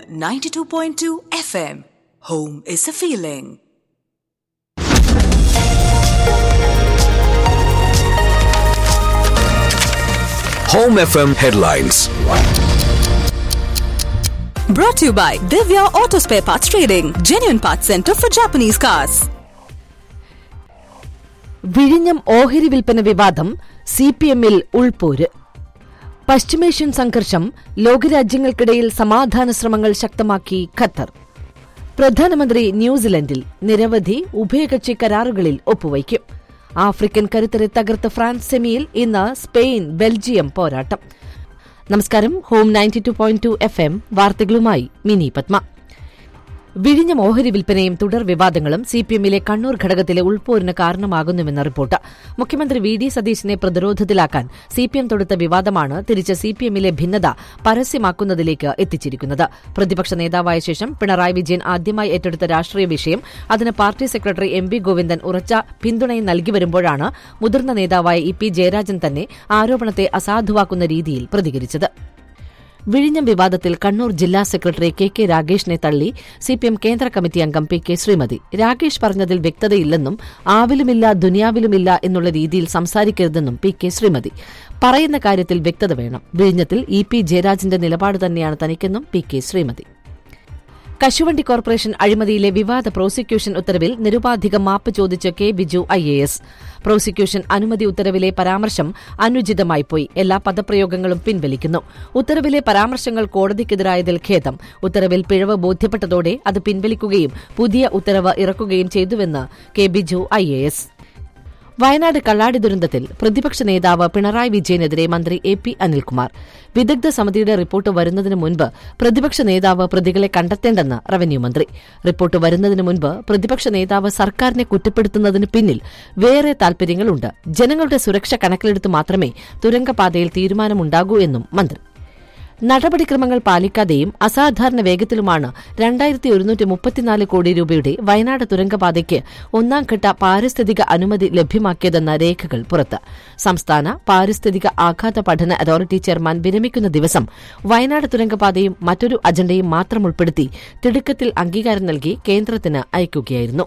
92.2 FM. Home is a feeling. Home FM headlines. Brought to you by Divya Auto Spare Parts Trading, genuine parts center for Japanese cars. വിഴിഞ്ഞം ഓഹരി വിൽപ്പന വിവാദം C P എമ്മിൽ ഉൾപോര് പശ്ചിമേഷ്യൻ സംഘർഷം ലോകരാജ്യങ്ങൾക്കിടയിൽ സമാധാന ശ്രമങ്ങൾ ശക്തമാക്കി ഖത്തർ പ്രധാനമന്ത്രി ന്യൂസിലൻഡിൽ നിരവധി ഉഭയകക്ഷി കരാറുകളിൽ ഒപ്പുവയ്ക്കും ആഫ്രിക്കൻ കരുത്തരെ തകർത്ത ഫ്രാൻസ് സെമിയിൽ ഇന്ന് സ്പെയിൻ ബെൽജിയം പോരാട്ടം നമസ്കാരം home ninety two point two F M വാർത്തകളുമായി മിനി പത്മ വിഴിഞ്ഞം ഓഹരി വിൽപ്പനയും തുടർ വിവാദങ്ങളും സിപിഎമ്മിലെ കണ്ണൂർ ഘടകത്തിലെ ഉൾപോരിന് കാരണമാകുന്നുവെന്ന റിപ്പോർട്ട് മുഖ്യമന്ത്രി വി ഡി സതീശനെ പ്രതിരോധത്തിലാക്കാൻ സിപിഎം തൊടുത്ത വിവാദമാണ് തിരിച്ച് സിപിഎമ്മിലെ ഭിന്നത പരസ്യമാക്കുന്നതിലേക്ക് എത്തിച്ചിരിക്കുന്നത് പ്രതിപക്ഷ നേതാവായ ശേഷം പിണറായി വിജയൻ ആദ്യമായി ഏറ്റെടുത്ത രാഷ്ട്രീയ വിഷയം അതിന് party secretary M V Govindan ഉറച്ച പിന്തുണയും നൽകി വരുമ്പോഴാണ് മുതിർന്ന നേതാവായ ഇ പി ജയരാജൻ തന്നെ ആരോപണത്തെ അസാധുവാക്കുന്ന രീതിയിൽ പ്രതികരിച്ചത് വിഴിഞ്ഞം വിവാദത്തിൽ കണ്ണൂർ ജില്ലാ സെക്രട്ടറി കെ കെ രാഗേഷിനെ തള്ളി സിപിഎം കേന്ദ്ര കമ്മിറ്റി അംഗം പി കെ ശ്രീമതി രാഗേഷ് പറഞ്ഞതിൽ വ്യക്തതയില്ലെന്നും ആവിലുമില്ല ദുനിയാവിലുമില്ല എന്നുള്ള രീതിയിൽ സംസാരിക്കരുതെന്നും പി കെ ശ്രീമതി പറയുന്ന കാര്യത്തിൽ വ്യക്തത വേണം വിഴിഞ്ഞത്തിൽ ഇ പി ജയരാജന്റെ നിലപാട് തന്നെയാണ് തനിക്കെന്നും പി കെ ശ്രീമതി കശുവണ്ടി കോർപ്പറേഷൻ അഴിമതിയിലെ വിവാദ പ്രോസിക്യൂഷൻ ഉത്തരവിൽ നിരുപാധികം മാപ്പ് ചോദിച്ച് K Biju I A S prosecution അനുമതി ഉത്തരവിലെ പരാമർശം അനുചിതമായി പോയി എല്ലാ പദപ്രയോഗങ്ങളും പിൻവലിക്കുന്നു ഉത്തരവിലെ പരാമർശങ്ങൾ കോടതിക്കെതിരായതിൽ ഖേദം ഉത്തരവിൽ പിഴവ് ബോധ്യപ്പെട്ടതോടെ അത് പിൻവലിക്കുകയും പുതിയ ഉത്തരവ് ഇറക്കുകയും ചെയ്തുവെന്ന് K Biju I A S Wayanad Kalladi ദുരന്തത്തിൽ പ്രതിപക്ഷ നേതാവ് പിണറായി വിജയനെതിരെ മന്ത്രി എ പി അനിൽകുമാർ വിദഗ്ധ സമിതിയുടെ റിപ്പോർട്ട് വരുന്നതിന് മുൻപ് പ്രതിപക്ഷ നേതാവ് പ്രതികളെ കണ്ടെത്തേണ്ടെന്ന് റവന്യൂ മന്ത്രി റിപ്പോർട്ട് വരുന്നതിന് മുൻപ് പ്രതിപക്ഷ നേതാവ് സർക്കാരിനെ കുറ്റപ്പെടുത്തുന്നതിന് പിന്നിൽ വേറെ താൽപര്യങ്ങളുണ്ട് ജനങ്ങളുടെ സുരക്ഷ കണക്കിലെടുത്ത് മാത്രമേ തുരങ്കപാതയിൽ തീരുമാനമുണ്ടാകൂ എന്നും മന്ത്രി നടപടിക്രമങ്ങൾ പാലിക്കാതെയും അസാധാരണ വേഗത്തിലുമാണ് രണ്ടായിരത്തി ഒരുന്നൂറ്റി മുപ്പത്തിനാല് കോടി രൂപയുടെ വയനാട് തുരങ്കപാതയ്ക്ക് ഒന്നാംഘട്ട പാരിസ്ഥിതിക അനുമതി ലഭ്യമാക്കിയതെന്ന രേഖകൾ പുറത്ത് സംസ്ഥാന പാരിസ്ഥിതിക ആഘാത പഠന അതോറിറ്റി ചെയർമാൻ വിരമിക്കുന്ന ദിവസം വയനാട് തുരങ്കപാതയും മറ്റൊരു അജണ്ടയും മാത്രം ഉൾപ്പെടുത്തി തിടുക്കത്തിൽ അംഗീകാരം നൽകി കേന്ദ്രത്തിന് അയക്കുകയായിരുന്നു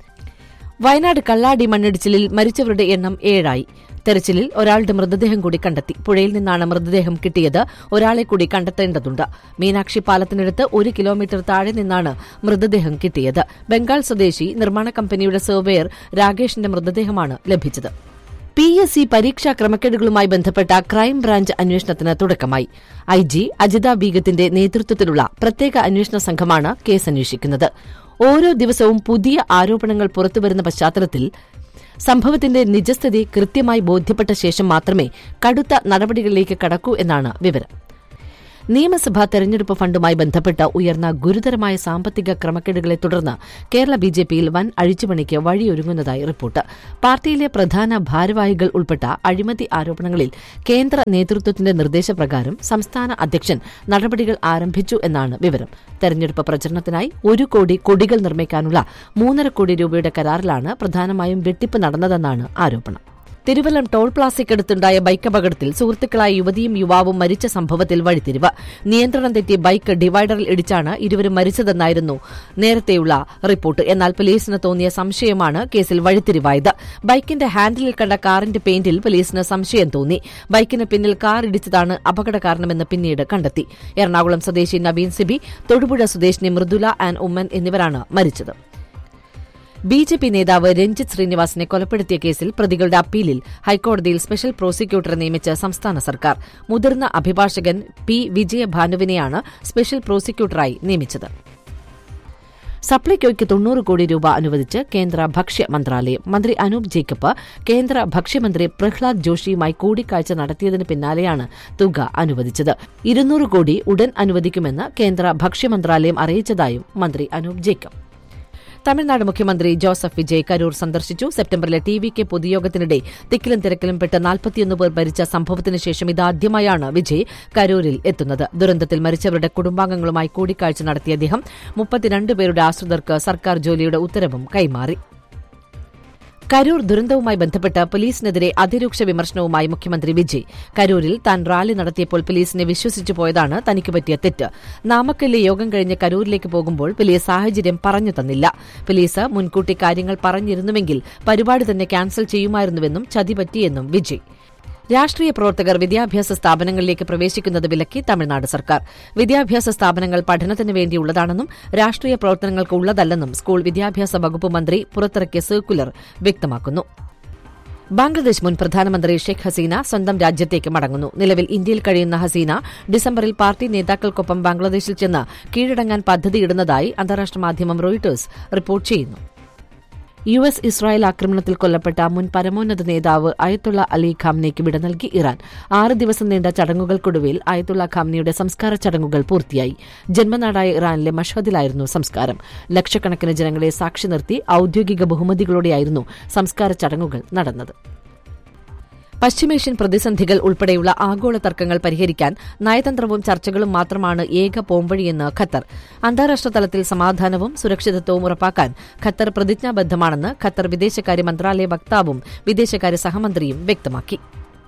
വയനാട് കള്ളാടി മണ്ണിടിച്ചിലിൽ മരിച്ചവരുടെ എണ്ണം ഏഴായി തെരച്ചിലിൽ ഒരാളുടെ മൃതദേഹം കൂടി കണ്ടെത്തി പുഴയിൽ നിന്നാണ് മൃതദേഹം കിട്ടിയത് ഒരാളെ കൂടി കണ്ടെത്തേണ്ടതുണ്ട് മീനാക്ഷി പാലത്തിനടുത്ത് ഒരു കിലോമീറ്റർ താഴെ നിന്നാണ് മൃതദേഹം കിട്ടിയത് ബംഗാൾ സ്വദേശി നിർമ്മാണ കമ്പനിയുടെ സർവേയർ രാകേഷിന്റെ മൃതദേഹമാണ് ലഭിച്ചത് പി എസ് സി പരീക്ഷാ ക്രമക്കേടുകളുമായി ബന്ധപ്പെട്ട ക്രൈംബ്രാഞ്ച് അന്വേഷണത്തിന് തുടക്കമായി ഐ ജി അജിത ബീഗത്തിന്റെ നേതൃത്വത്തിലുള്ള പ്രത്യേക അന്വേഷണ സംഘമാണ് കേസ് അന്വേഷിക്കുന്നത് ഓരോ ദിവസവും പുതിയ ആരോപണങ്ങൾ പുറത്തുവരുന്ന പശ്ചാത്തലത്തിൽ സംഭവത്തിന്റെ നിജസ്ഥിതി കൃത്യമായി ബോധ്യപ്പെട്ട ശേഷം മാത്രമേ കടുത്ത നടപടികളിലേക്ക് കടക്കൂ എന്നാണ് വിവരം നിയമസഭാ തെരഞ്ഞെടുപ്പ് ഫണ്ടുമായി ബന്ധപ്പെട്ട് ഉയർന്ന ഗുരുതരമായ സാമ്പത്തിക ക്രമക്കേടുകളെ തുടർന്ന് കേരള ബിജെപിയിൽ വൻ അഴിച്ചുപണിക്ക് വഴിയൊരുങ്ങുന്നതായി റിപ്പോർട്ട് പാർട്ടിയിലെ പ്രധാന ഭാരവാഹികൾ ഉൾപ്പെട്ട അഴിമതി ആരോപണങ്ങളിൽ കേന്ദ്ര നേതൃത്വത്തിന്റെ നിർദ്ദേശപ്രകാരം സംസ്ഥാന അധ്യക്ഷൻ നടപടികൾ ആരംഭിച്ചു എന്നാണ് വിവരം തെരഞ്ഞെടുപ്പ് പ്രചരണത്തിനായി ഒരു കോടി കൊടികൾ നിർമ്മിക്കാനുള്ള മൂന്നര കോടി രൂപയുടെ കരാറിലാണ് പ്രധാനമായും വെട്ടിപ്പ് നടന്നതെന്നാണ് ആരോപണം തിരുവല്ലം ടോൾ പ്ലാസയ്ക്കടുത്തുണ്ടായ ബൈക്ക് അപകടത്തിൽ സുഹൃത്തുക്കളായ യുവതിയും യുവാവും മരിച്ച സംഭവത്തിൽ വഴിത്തിരിവ് നിയന്ത്രണം തെറ്റി ബൈക്ക് ഡിവൈഡറിൽ ഇടിച്ചാണ് ഇരുവരും മരിച്ചതെന്നായിരുന്നു നേരത്തെയുള്ള റിപ്പോർട്ട് എന്നാൽ പോലീസിന് തോന്നിയ സംശയമാണ് കേസിൽ വഴിത്തിരിവായത് ബൈക്കിന്റെ ഹാൻഡിലിൽ കണ്ട കാറിന്റെ പെയിന്റിൽ പോലീസിന് സംശയം തോന്നി ബൈക്കിന് പിന്നിൽ കാർ ഇടിച്ചതാണ് അപകട കാരണമെന്ന് പിന്നീട് കണ്ടെത്തി എറണാകുളം സ്വദേശി നവീൻ സിബി തൊടുപുഴ സ്വദേശിനി മൃദുല ആൻഡ് ഉമ്മൻ എന്നിവരാണ് മരിച്ചത് ബി ജെ പി നേതാവ് രഞ്ജിത്ത് ശ്രീനിവാസിനെ കൊലപ്പെടുത്തിയ കേസിൽ പ്രതികളുടെ അപ്പീലിൽ ഹൈക്കോടതിയിൽ സ്പെഷ്യൽ പ്രോസിക്യൂട്ടറെ നിയമിച്ച സംസ്ഥാന സർക്കാർ മുതിർന്ന അഭിഭാഷകൻ പി വിജയഭാനുവിനെയാണ് സ്പെഷ്യൽ പ്രോസിക്യൂട്ടറായി നിയമിച്ചത് സപ്ലൈകോയ്ക്ക് തൊണ്ണൂറ് കോടി രൂപ അനുവദിച്ച് കേന്ദ്ര ഭക്ഷ്യ മന്ത്രാലയം മന്ത്രി അനൂപ് ജേക്കബ് കേന്ദ്ര ഭക്ഷ്യമന്ത്രി പ്രഹ്ലാദ് ജോഷിയുമായി കൂടിക്കാഴ്ച നടത്തിയതിന് പിന്നാലെയാണ് തുക അനുവദിച്ചത് ഇരുന്നൂറ് കോടി ഉടൻ അനുവദിക്കുമെന്ന് കേന്ദ്ര ഭക്ഷ്യമന്ത്രാലയം അറിയിച്ചതായും മന്ത്രി അനൂപ് ജേക്കബ് തമിഴ്നാട് മുഖ്യമന്ത്രി ജോസഫ് വിജയ് കരൂർ സന്ദർശിച്ചു സെപ്റ്റംബറിലെ ടി വി കെ പൊതുയോഗത്തിനിടെ തിക്കിലും തിരക്കിലും പെട്ട് നാൽപ്പത്തിയൊന്ന് പേർ മരിച്ച സംഭവത്തിന് ശേഷം ഇതാദ്യമായാണ് വിജയ് കരൂരിൽ എത്തുന്നത് ദുരന്തത്തിൽ മരിച്ചവരുടെ കുടുംബാംഗങ്ങളുമായി കൂടിക്കാഴ്ച നടത്തിയ അദ്ദേഹം മുപ്പത്തിരണ്ട് പേരുടെ ആശ്രിതർക്ക് സർക്കാർ ജോലിയുടെ ഉത്തരവും കൈമാറി കരൂർ ദുരന്തവുമായി ബന്ധപ്പെട്ട് പോലീസിനെതിരെ അതിരൂക്ഷ വിമർശനവുമായി മുഖ്യമന്ത്രി വിജയ് കരൂരിൽ താൻ റാലി നടത്തിയപ്പോൾ പോലീസിനെ വിശ്വസിച്ചു പോയതാണ് തനിക്ക് പറ്റിയ തെറ്റ് നാമക്കല്ലിലെ യോഗം കഴിഞ്ഞ് കരൂരിലേക്ക് പോകുമ്പോൾ വലിയ സാഹചര്യം പറഞ്ഞു തന്നില്ല പോലീസ് മുൻകൂട്ടി കാര്യങ്ങൾ പറഞ്ഞിരുന്നുവെങ്കിൽ പരിപാടി തന്നെ ക്യാൻസൽ ചെയ്യുമായിരുന്നുവെന്നും ചതി പറ്റിയെന്നും വിജയ് രാഷ്ട്രീയ പ്രവർത്തകർ വിദ്യാഭ്യാസ സ്ഥാപനങ്ങളിലേക്ക് പ്രവേശിക്കുന്നത് വിലക്കി തമിഴ്നാട് സർക്കാർ വിദ്യാഭ്യാസ സ്ഥാപനങ്ങൾ പഠനത്തിന് വേണ്ടിയുള്ളതാണെന്നും രാഷ്ട്രീയ പ്രവർത്തനങ്ങൾക്ക് ഉള്ളതല്ലെന്നും സ്കൂൾ വിദ്യാഭ്യാസ വകുപ്പ് മന്ത്രി പുറത്തിറക്കിയ സർക്കുലർ വ്യക്തമാക്കുന്നു ബംഗ്ലാദേശ് മുൻ പ്രധാനമന്ത്രി ഷെയ്ഖ് ഹസീന സ്വന്തം രാജ്യത്തേക്ക് മടങ്ങുന്നു നിലവിൽ ഇന്ത്യയിൽ കഴിയുന്ന ഹസീന ഡിസംബറിൽ പാർട്ടി നേതാക്കൾക്കൊപ്പം ബംഗ്ലാദേശിൽ ചെന്ന് കീഴടങ്ങാൻ പദ്ധതിയിടുന്നതായി അന്താരാഷ്ട്ര മാധ്യമം റോയിട്ടേഴ്സ് റിപ്പോർട്ട് ചെയ്യുന്നു യു എസ് ഇസ്രായേൽ ആക്രമണത്തിൽ കൊല്ലപ്പെട്ട മുൻ പരമോന്നത നേതാവ് അയത്തുള്ള അലി ഖാംനയ്ക്ക് വിട നൽകി ഇറാൻ ആറ് ദിവസം നീണ്ട ചടങ്ങുകൾക്കൊടുവിൽ അയത്തുള്ള ഖാംനയുടെ സംസ്കാര ചടങ്ങുകൾ പൂർത്തിയായി ജന്മനാടായ ഇറാനിലെ മഷഹദിലായിരുന്നു സംസ്കാരം ലക്ഷക്കണക്കിന് ജനങ്ങളെ സാക്ഷി നിർത്തി ഔദ്യോഗിക ബഹുമതികളോടെയായിരുന്നു സംസ്കാര ചടങ്ങുകൾ നടന്നത് പശ്ചിമേഷ്യൻ പ്രതിസന്ധികൾ ഉൾപ്പെടെയുള്ള ആഗോള തർക്കങ്ങൾ പരിഹരിക്കാൻ നയതന്ത്രവും ചർച്ചകളും മാത്രമാണ് ഏക പോംവഴിയെന്ന് ഖത്തർ അന്താരാഷ്ട്ര തലത്തിൽ സമാധാനവും സുരക്ഷിതത്വവും ഉറപ്പാക്കാൻ ഖത്തർ പ്രതിജ്ഞാബദ്ധമാണെന്ന് ഖത്തർ വിദേശകാര്യ മന്ത്രാലയ വക്താവും വിദേശകാര്യ സഹമന്ത്രിയും വ്യക്തമാക്കി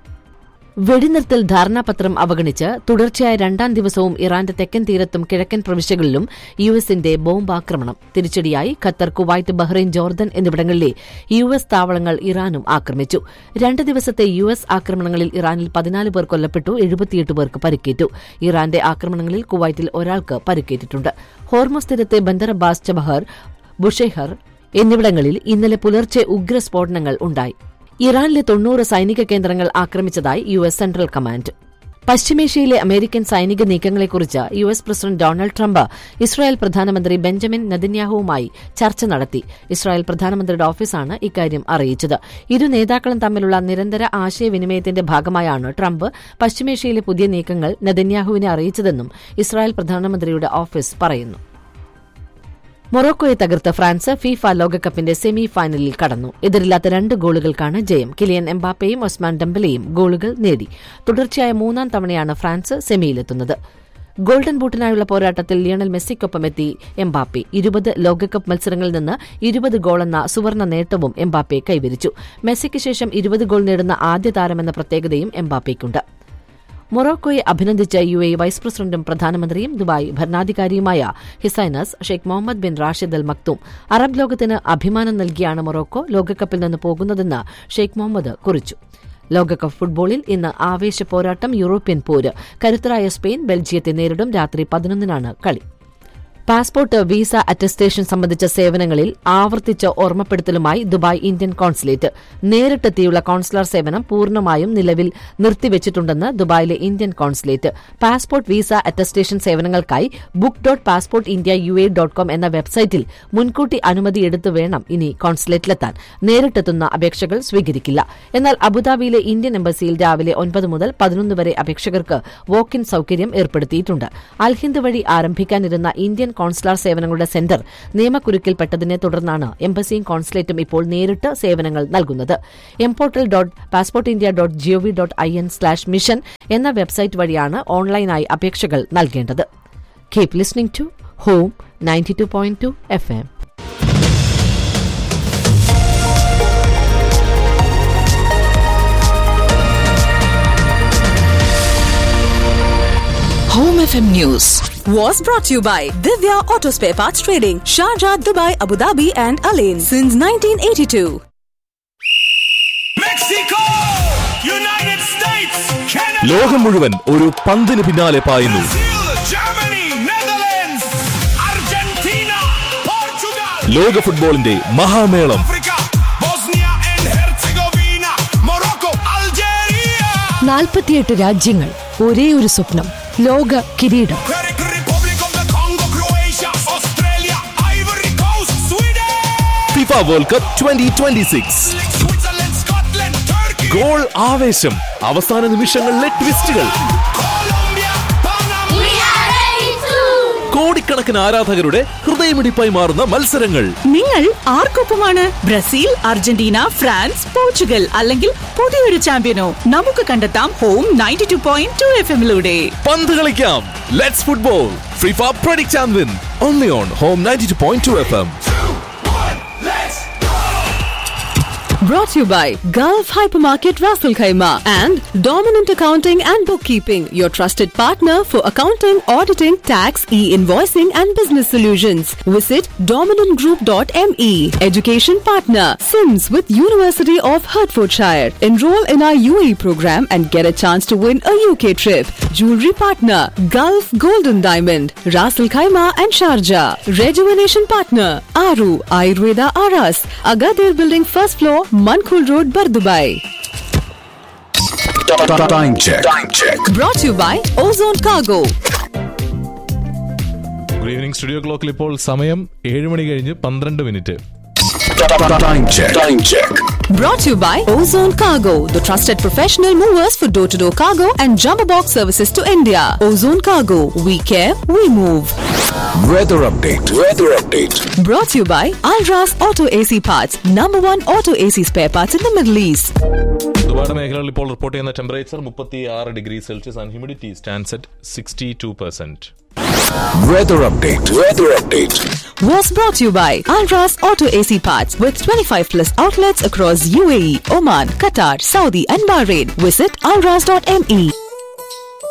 വെടിനിർത്തൽ ധാരണാപത്രം അവഗണിച്ച് തുടർച്ചയായ രണ്ടാം ദിവസവും ഇറാന്റെ തെക്കൻ തീരത്തും കിഴക്കൻ പ്രവിശ്യകളിലും യു എസിന്റെ ബോംബാക്രമണം തിരിച്ചടിയായി ഖത്തർ കുവൈറ്റ് ബഹ്റൈൻ ജോർദൻ എന്നിവിടങ്ങളിലെ യു എസ് താവളങ്ങൾ ഇറാനും ആക്രമിച്ചു രണ്ട് ദിവസത്തെ യു എസ് ആക്രമണങ്ങളിൽ ഇറാനിൽ പതിനാല് പേർ കൊല്ലപ്പെട്ടു എഴുപത്തിയെട്ട് പേർക്ക് പരിക്കേറ്റു ഇറാന്റെ ആക്രമണങ്ങളിൽ കുവൈറ്റിൽ ഒരാൾക്ക് പരിക്കേറ്റിട്ടുണ്ട് ഹോർമോസ് തീരത്തെ ബന്ദർ അബ്ബാസ് ചബഹർ ബുഷെഹർ എന്നിവിടങ്ങളിൽ ഇന്നലെ പുലർച്ചെ ഉഗ്രസ്ഫോടനങ്ങൾ ഉണ്ടായി ഇറാനിലെ തൊണ്ണൂറ് സൈനിക കേന്ദ്രങ്ങൾ ആക്രമിച്ചതായി യു എസ് സെൻട്രൽ കമാൻഡ് പശ്ചിമേഷ്യയിലെ അമേരിക്കൻ സൈനിക നീക്കങ്ങളെക്കുറിച്ച് U S president Donald Trump Israel പ്രധാനമന്ത്രി ബെഞ്ചമിൻ നെതന്യാഹുവുമായി ചർച്ച നടത്തി ഇസ്രായേൽ പ്രധാനമന്ത്രിയുടെ ഓഫീസാണ് ഇക്കാര്യം അറിയിച്ചത് ഇരു നേതാക്കളും തമ്മിലുള്ള നിരന്തര ആശയവിനിമയത്തിന്റെ ഭാഗമായാണ് ട്രംപ് പശ്ചിമേഷ്യയിലെ പുതിയ നീക്കങ്ങൾ നെതന്യാഹുവിനെ അറിയിച്ചതെന്നും ഇസ്രായേൽ പ്രധാനമന്ത്രിയുടെ ഓഫീസ് പറയുന്നു മൊറോക്കോയെ തകർത്ത ഫ്രാൻസ് ഫിഫ ലോകകപ്പിന്റെ സെമി ഫൈനലിൽ കടന്നു എതിരില്ലാത്ത രണ്ട് ഗോളുകൾക്കാണ് ജയം കിലിയൻ എംബാപ്പയും ഒസ്മാൻ ഡംബലയും ഗോളുകൾ നേടി തുടർച്ചയായ മൂന്നാം തവണയാണ് ഫ്രാൻസ് സെമിയിലെത്തുന്നത് ഗോൾഡൻ ബൂട്ടിനായുള്ള പോരാട്ടത്തിൽ ലിയണൽ മെസ്സിക്കൊപ്പമെത്തി എംബാപ്പെ ഇരുപത് ലോകകപ്പ് മത്സരങ്ങളിൽ നിന്ന് ഇരുപത് ഗോളെന്ന സുവർണ നേട്ടവും എംബാപ്പെ കൈവരിച്ചു മെസ്സിക്ക് ശേഷം ഇരുപത് ഗോൾ നേടുന്ന ആദ്യ താരമെന്ന പ്രത്യേകതയും എംബാപ്പയ്ക്കുണ്ട് മൊറോക്കോയെ അഭിനന്ദിച്ച യു എ വൈസ് പ്രസിഡന്റും പ്രധാനമന്ത്രിയും ദുബായ് ഭരണാധികാരിയുമായ his highness Sheikh Mohammed bin Rashid Al Maktoum Arab ലോകത്തിന് അഭിമാനം നൽകിയാണ് മൊറോക്കോ ലോകകപ്പിൽ നിന്ന് പോകുന്നതെന്ന് ഷെയ്ഖ് മുഹമ്മദ് കുറിച്ചു ലോകകപ്പ് ഫുട്ബോളിൽ ഇന്ന് ആവേശ പോരാട്ടം യൂറോപ്യൻ പോര് കരുത്തരായ സ്പെയിൻ ബെൽജിയത്തെ നേരിടും രാത്രി പതിനൊന്നിനാണ് കളി പാസ്പോർട്ട് വിസ അറ്റസ്റ്റേഷൻ സംബന്ധിച്ച സേവനങ്ങളിൽ ആവർത്തിച്ച ഓർമ്മപ്പെടുത്തലുമായി ദുബായ് ഇന്ത്യൻ കോൺസുലേറ്റ് നേരിട്ടെത്തിയുള്ള കോൺസുലർ സേവനം പൂർണ്ണമായും നിലവിൽ നിർത്തിവച്ചിട്ടുണ്ടെന്ന് ദുബായിലെ Indian consulate passport visa attestation സേവനങ്ങൾക്കായി book dot passport India U A dot com എന്ന വെബ്സൈറ്റിൽ മുൻകൂട്ടി അനുമതി എടുത്തു വേണം ഇനി കോൺസുലേറ്റിലെത്താൻ നേരിട്ടെത്തുന്ന അപേക്ഷകൾ സ്വീകരിക്കില്ല എന്നാൽ അബുദാബിയിലെ ഇന്ത്യൻ എംബസിയിൽ രാവിലെ ഒൻപത് മുതൽ പതിനൊന്ന് വരെ അപേക്ഷകർക്ക് വോക്ക് ഇൻ സൌകര്യം ഏർപ്പെടുത്തിയിട്ടുണ്ട് അൽഹിന്ദ് വഴി ആരംഭിക്കാനിരുന്ന ഇന്ത്യൻ കോൺസുലാർ സേവനങ്ങളുടെ സെന്റർ നിയമക്കുരുക്കിൽപ്പെട്ടതിനെ തുടർന്നാണ് എംബസിയും കോൺസുലേറ്റും ഇപ്പോൾ നേരിട്ട് സേവനങ്ങൾ നൽകുന്നത് എംപോർട്ടൽ dot passport India dot G O V dot I N slash mission എന്ന വെബ്സൈറ്റ് വഴിയാണ് ഓൺലൈനായി അപേക്ഷകൾ നൽകേണ്ടത് keep listening to home ninety two point two F M Home FM News was brought to you by Divya Auto Spare Parts Trading, Sharjah, Dubai, Abu Dhabi, and Alain since 1982. Mexico United States, Canada, ലോകം മുഴുവൻ ഒരു പന്തിന് പിന്നാലെ പായുന്നു Brazil, Germany, Netherlands, Argentina, Portugal, ലോക ഫുട്ബോളിന്റെ മഹാമേളം Africa, Bosnia and Herzegovina, Morocco, Algeria, നാൽപ്പത്തിയെട്ട് രാജ്യങ്ങൾ ഒരേ ഒരു സ്വപ്നം ലോക കിരീടം Czech Republic of the Congo, Croatia, Australia, Ivory Coast, Sweden, FIFA World Cup twenty twenty six Switzerland, Scotland, Turkey, ഗോൾ ആവേശം അവസാന നിമിഷങ്ങളിലെ ട്വിസ്റ്റുകൾ Colombia, Panama, We are ready to. കോടിക്കണക്കിന് ആരാധകരുടെ ഹൃദയമിടിപ്പായി മാറുന്ന മത്സരങ്ങൾ നിങ്ങൾ ആർക്കൊപ്പമാണ് ബ്രസീൽ അർജന്റീന ഫ്രാൻസ് പോർച്ചുഗൽ അല്ലെങ്കിൽ പുതിയൊരു ചാമ്പ്യനോ നമുക്ക് കണ്ടെത്താം home ninety two point two F എമ്മിലൂടെ പന്ത് കളിക്കാം let's football FIFA predict and win only on home ninety two point two F M Brought to you by Gulf Hypermarket Raffle Khaima and Dominant Accounting and Bookkeeping, your trusted partner for accounting, auditing, tax, e-invoicing and business solutions. Visit dominantgroup.me. Education partner, Sims with University of Hertfordshire. Enroll in our UAE program and get a chance to win a UK trip. Jewelry partner, Gulf Golden Diamond, Raffle Khaima and Sharjah. Rejuvenation partner, Aru Ayurveda Aras, Agadir Building first floor, Mankul Road, Bardubai. Time check. Time check. Brought to you by Ozone Cargo. Good evening studio ക്ലോക്കിൽ ഇപ്പോൾ സമയം ഏഴ് മണി കഴിഞ്ഞ് പന്ത്രണ്ട് minute Time check. Time check. Brought to you by Ozone Cargo, the trusted professional movers for door to door cargo and jumbo box services to India. Ozone Cargo, we care, we move. Weather update. Weather update. Brought to you by Alras Auto AC Parts, number one auto AC spare parts in the Middle East. ഒരുപാട് മേഖലകളിൽ ഇപ്പോൾ report ചെയ്യുന്ന temperature മുപ്പത്തി ആറ് degree Celsius and humidity stands at sixty two percent Weather update. Weather update. Was brought to you by Alras Auto AC Parts with 25 plus outlets across UAE, Oman, Qatar, Saudi, and Bahrain. Visit alras.me.